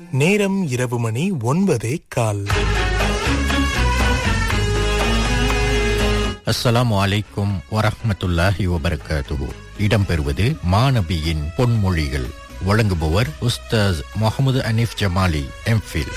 நேரம் இரவு மணி ஒன்பதே கால் அஸ்ஸலாமு அலைக்கும் வரஹ்மத்துல்லாஹி வபரகாத்துஹு இடம்பெறுவது மாநபியின் பொன்மொழிகள் வழங்குபவர் உஸ்தாஸ் முகமது அனீஃப் ஜமாலி எம்ஃபில்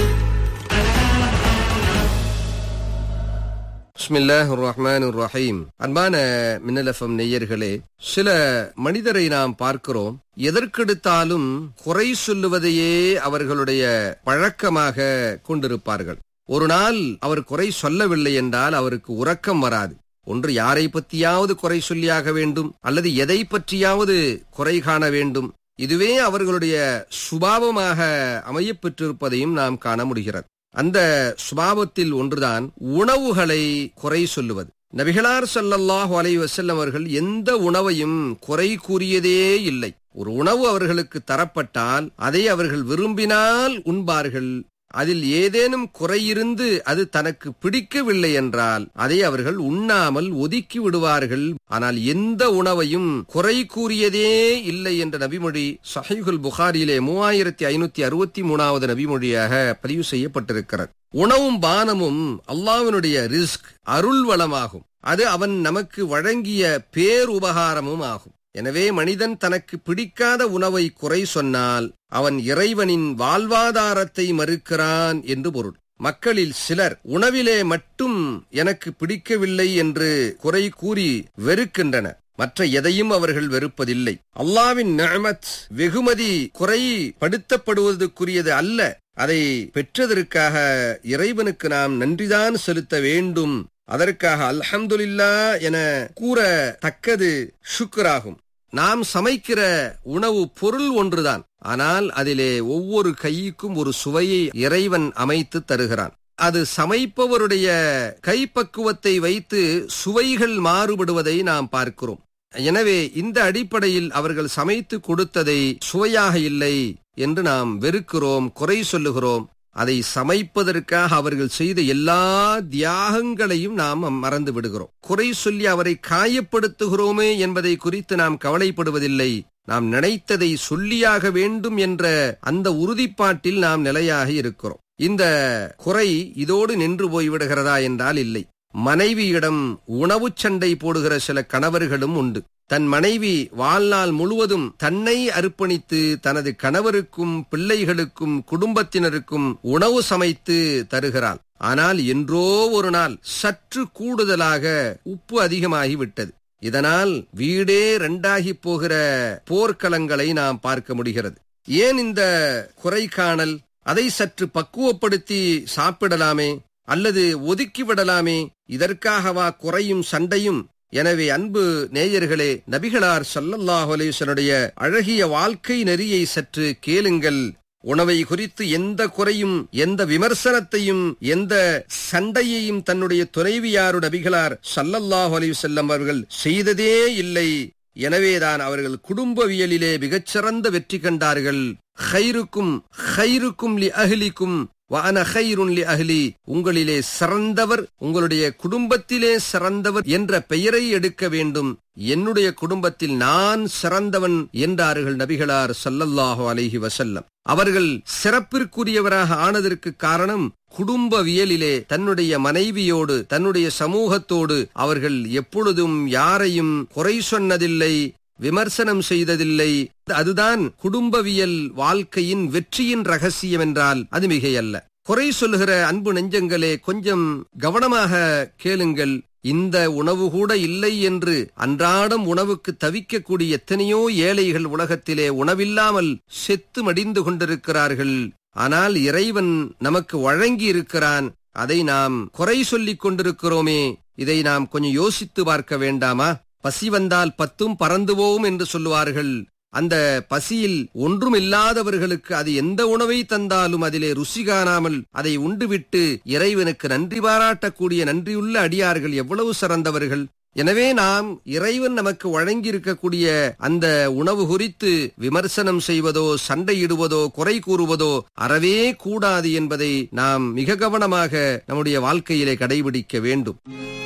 பிஸ்மில்லாஹ் ரஹ்மான் ரஹீம் அன்பான மின்னலஃபம் நெய்யர்களே சில மனிதரை நாம் பார்க்கிறோம் எதற்கெடுத்தாலும் குறை சொல்லுவதையே அவர்களுடைய பழக்கமாக கொண்டிருப்பார்கள் ஒரு நாள் அவர் குறை சொல்லவில்லை என்றால் அவருக்கு உறக்கம் வராது ஒன்று யாரை பற்றியாவது குறை சொல்லியாக வேண்டும் அல்லது எதை பற்றியாவது குறை காண வேண்டும் இதுவே அவர்களுடைய சுபாவமாக அமையப் பெற்றிருப்பதையும் நாம் காண முடிகிறது அந்த சுபாவத்தில் ஒன்றுதான் உணவுகளை குறை சொல்லுவது நபிகளார் ஸல்லல்லாஹு அலைஹி வஸல்லம் அவர்கள் எந்த உணவையும் குறை கூறியதே இல்லை ஒரு உணவு அவர்களுக்கு தரப்பட்டால் அதை அவர்கள் விரும்பினால் உண்பார்கள் அதில் ஏதேனும் குறையிருந்து அது தனக்கு பிடிக்கவில்லை என்றால் அதை அவர்கள் உண்ணாமல் ஒதுக்கி விடுவார்கள் ஆனால் எந்த உணவையும் குறை கூறியதே இல்லை என்ற நபிமொழி சஹீகுல் புகாரியிலே மூவாயிரத்தி ஐநூத்தி அறுபத்தி மூணாவது நபிமொழியாக பதிவு செய்யப்பட்டிருக்கிறது உணவும் பானமும் அல்லாவினுடைய ரிஸ்க் அருள் வளமாகும் அது அவன் நமக்கு வழங்கிய பேருபகாரமும் ஆகும் எனவே மனிதன் தனக்கு பிடிக்காத உணவை குறை சொன்னால் அவன் இறைவனின் வாழ்வாதாரத்தை மறுக்கிறான் என்று பொருள் மக்களில் சிலர் உணவிலே மட்டும் எனக்கு பிடிக்கவில்லை என்று குறை கூறி வெறுக்கின்றனர் மற்ற எதையும் அவர்கள் வெறுப்பதில்லை அல்லாவின் நிஅமத் வெகுமதி குறை படுத்தப்படுவதற்குரியது அல்ல அதை பெற்றதற்காக இறைவனுக்கு நாம் நன்றிதான் செலுத்த வேண்டும் அதற்காக அல்ஹம்துலில்லா என கூற தக்கது சுக்கராகும் நாம் சமைக்கிற உணவு பொருள் ஒன்றுதான் ஆனால் அதிலே ஒவ்வொரு கைக்கும் ஒரு சுவையை இறைவன் அமைத்து தருகிறான் அது சமைப்பவருடைய கைப்பக்குவத்தை வைத்து சுவைகள் மாறுபடுவதை நாம் பார்க்கிறோம் எனவே இந்த அடிப்படையில் அவர்கள் சமைத்து கொடுத்ததை சுவையாக இல்லை என்று நாம் வெறுக்கிறோம் குறை சொல்லுகிறோம் அதை சமைப்பதற்காக அவர்கள் செய்த எல்லா தியாகங்களையும் நாம் மறந்து விடுகிறோம் குறை சொல்லி அவரை காயப்படுத்துகிறோமே என்பதை குறித்து நாம் கவலைப்படுவதில்லை நாம் நினைத்ததை சொல்லியாக வேண்டும் என்ற அந்த உறுதிப்பாட்டில் நாம் நிலையாக இருக்கிறோம் இந்த குறை இதோடு நின்று போய்விடுகிறதா என்றால் இல்லை மனைவியிடம் உணவு சண்டை போடுகிற சில கணவர்களும் உண்டு தன் மனைவி வாழ்நாள் முழுவதும் தன்னை அர்ப்பணித்து தனது கணவருக்கும் பிள்ளைகளுக்கும் குடும்பத்தினருக்கும் உணவு சமைத்து தருகிறாள் ஆனால் என்றோ ஒரு நாள் சற்று கூடுதலாக உப்பு அதிகமாகி விட்டது இதனால் வீடே ரெண்டாகி போகிற போர்க்களங்களை நாம் பார்க்க முடிகிறது ஏன் இந்த குறை காணல் அதை சற்று பக்குவப்படுத்தி சாப்பிடலாமே அல்லது ஒதுக்கி விடலாமே இதற்காகவா குறையும் சண்டையும் எனவே அன்பு நேயர்களே நபிகளார் சல்லல்லாஹு அலேசனுடைய அழகிய வாழ்க்கை நெறியை சற்று கேளுங்கள் உணவை குறித்து எந்த குறையும் எந்த விமர்சனத்தையும் எந்த சண்டையையும் தன்னுடைய துணைவியாரு நபிகளார் சல்லல்லாஹு அலைஹி செல்லம் அவர்கள் செய்ததே இல்லை எனவேதான் அவர்கள் குடும்பவியலிலே மிகச்சிறந்த வெற்றி கண்டார்கள் ஹைருக்கும் ஹைருக்கும் லி அஹ்லிக்கும் வான ஹைருன் லி அஹ்லி உங்களிலே சிறந்தவர் உங்களுடைய குடும்பத்திலே சிறந்தவர் என்ற பெயரை எடுக்க வேண்டும் என்னுடைய குடும்பத்தில் நான் சிறந்தவன் என்றார்கள் நபிகளார் சல்லல்லாஹு அலைஹி வசல்லம் அவர்கள் சிறப்பிற்குரியவராக ஆனதற்கு காரணம் குடும்பவியலிலே தன்னுடைய மனைவியோடு தன்னுடைய சமூகத்தோடு அவர்கள் எப்பொழுதும் யாரையும் குறை சொன்னதில்லை விமர்சனம் செய்ததில்லை அதுதான் குடும்பவியல் வாழ்க்கையின் வெற்றியின் ரகசியம் என்றால் அது மிகையல்ல குறை சொல்லுகிற அன்பு நெஞ்சங்களே கொஞ்சம் கவனமாக கேளுங்கள் இந்த உணவு கூட இல்லை என்று அன்றாடம் உணவுக்கு தவிக்கக்கூடிய எத்தனையோ ஏழைகள் உலகத்திலே உணவில்லாமல் செத்து மடிந்து கொண்டிருக்கிறார்கள் ஆனால் இறைவன் நமக்கு வழங்கி இருக்கிறான் அதை நாம் குறை சொல்லிக் கொண்டிருக்கிறோமே இதை நாம் கொஞ்சம் யோசித்து பார்க்க வேண்டாமா பசி வந்தால் பத்தும் பறந்துவோம் என்று சொல்லுவார்கள் அந்த பசியில் ஒன்றும் இல்லாதவர்களுக்கு அது எந்த உணவை தந்தாலும் அதிலே ருசி காணாமல் அதை உண்டுவிட்டு இறைவனுக்கு நன்றி பாராட்டக்கூடிய நன்றியுள்ள அடியார்கள் எவ்வளவு சிறந்தவர்கள் எனவே நாம் இறைவன் நமக்கு வழங்கி இருக்கக்கூடிய அந்த உணவு குறித்து விமர்சனம் செய்வதோ சண்டையிடுவதோ குறை கூறுவதோ அறவே கூடாது என்பதை நாம் மிக கவனமாக நம்முடைய வாழ்க்கையிலே கடைபிடிக்க வேண்டும்